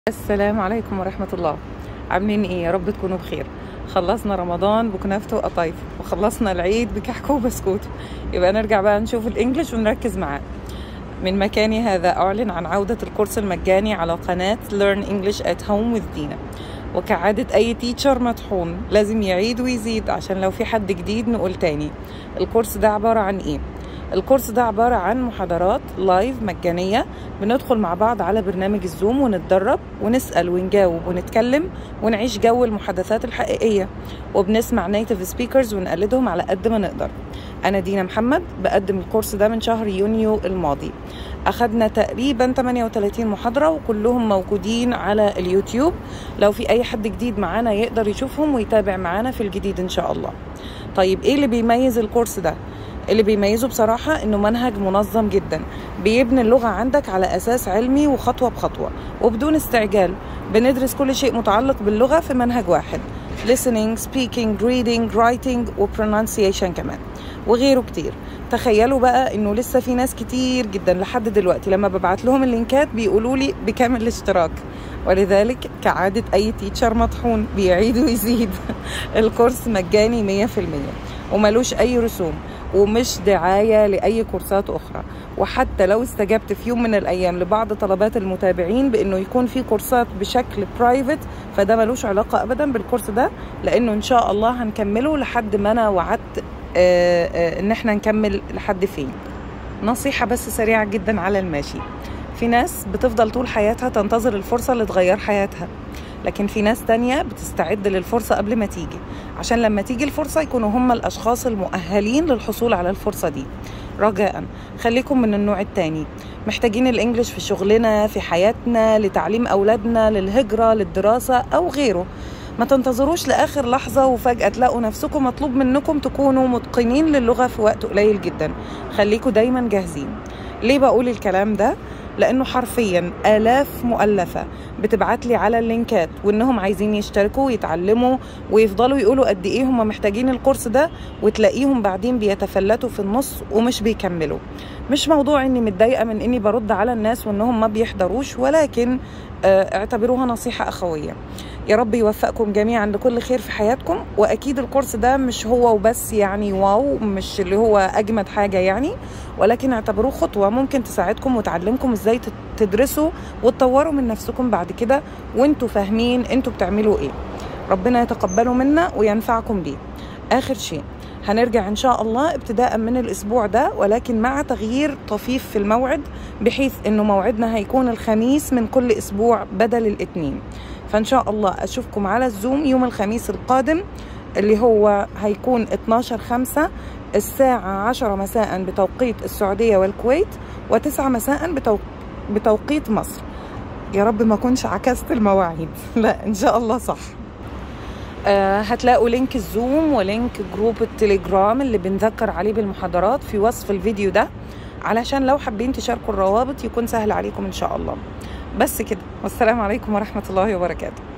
السلام عليكم ورحمة الله عاملين ايه يا رب تكونوا بخير خلصنا رمضان بكنافته وقطايف وخلصنا العيد بكحك وبسكوت يبقى نرجع بقى نشوف الانجليش ونركز معاه من مكاني هذا أعلن عن عودة الكورس المجاني على قناة Learn English at Home with دينا وكعادة أي تيتشر مطحون لازم يعيد ويزيد عشان لو في حد جديد نقول تاني الكورس ده عبارة عن ايه الكورس ده عبارة عن محاضرات لايف مجانية بندخل مع بعض على برنامج الزوم ونتدرب ونسأل ونجاوب ونتكلم ونعيش جو المحادثات الحقيقية وبنسمع نيتيف سبيكرز ونقلدهم على قد ما نقدر أنا دينا محمد بقدم الكورس ده من شهر يونيو الماضي أخدنا تقريبا 38 محاضرة وكلهم موجودين على اليوتيوب لو في أي حد جديد معانا يقدر يشوفهم ويتابع معانا في الجديد إن شاء الله طيب إيه اللي بيميز الكورس ده؟ اللي بيميزه بصراحة انه منهج منظم جدا بيبني اللغة عندك على اساس علمي وخطوة بخطوة وبدون استعجال بندرس كل شيء متعلق باللغة في منهج واحد listening, speaking, reading, writing و pronunciation كمان وغيره كتير تخيلوا بقى انه لسه في ناس كتير جدا لحد دلوقتي لما ببعت لهم اللينكات بيقولوا لي بكام الاشتراك ولذلك كعادة أي تيتشر مطحون بيعيد ويزيد الكورس مجاني 100% وملوش أي رسوم ومش دعاية لأي كورسات أخرى وحتى لو استجبت في يوم من الأيام لبعض طلبات المتابعين بأنه يكون في كورسات بشكل برايفت فده ملوش علاقة أبدا بالكورس ده لأنه إن شاء الله هنكمله لحد ما أنا وعدت آآ آآ إن احنا نكمل لحد فين نصيحة بس سريعة جدا على الماشي في ناس بتفضل طول حياتها تنتظر الفرصة اللي تغير حياتها لكن في ناس تانية بتستعد للفرصة قبل ما تيجي عشان لما تيجي الفرصة يكونوا هم الأشخاص المؤهلين للحصول على الفرصة دي رجاء خليكم من النوع التاني محتاجين الانجليش في شغلنا في حياتنا لتعليم أولادنا للهجرة للدراسة أو غيره ما تنتظروش لآخر لحظة وفجأة تلاقوا نفسكم مطلوب منكم تكونوا متقنين للغة في وقت قليل جدا خليكوا دايما جاهزين ليه بقول الكلام ده؟ لانه حرفيا الاف مؤلفه بتبعت لي على اللينكات وانهم عايزين يشتركوا ويتعلموا ويفضلوا يقولوا قد ايه هم محتاجين الكورس ده وتلاقيهم بعدين بيتفلتوا في النص ومش بيكملوا مش موضوع اني متضايقه من اني برد على الناس وانهم ما بيحضروش ولكن اعتبروها نصيحه اخويه يا رب يوفقكم جميعا لكل خير في حياتكم واكيد الكورس ده مش هو وبس يعني واو مش اللي هو اجمد حاجه يعني ولكن اعتبروه خطوه ممكن تساعدكم وتعلمكم ازاي تدرسوا وتطوروا من نفسكم بعد كده وانتوا فاهمين انتوا بتعملوا ايه ربنا يتقبله منا وينفعكم بيه اخر شيء هنرجع ان شاء الله ابتداء من الاسبوع ده ولكن مع تغيير طفيف في الموعد بحيث انه موعدنا هيكون الخميس من كل اسبوع بدل الاثنين فان شاء الله اشوفكم على الزوم يوم الخميس القادم اللي هو هيكون 12 5 الساعة 10 مساء بتوقيت السعودية والكويت و9 مساء بتو... بتوقيت مصر يا رب ما كنش عكست المواعيد لا ان شاء الله صح آه هتلاقوا لينك الزوم ولينك جروب التليجرام اللي بنذكر عليه بالمحاضرات في وصف الفيديو ده علشان لو حابين تشاركوا الروابط يكون سهل عليكم ان شاء الله بس كده والسلام عليكم ورحمة الله وبركاته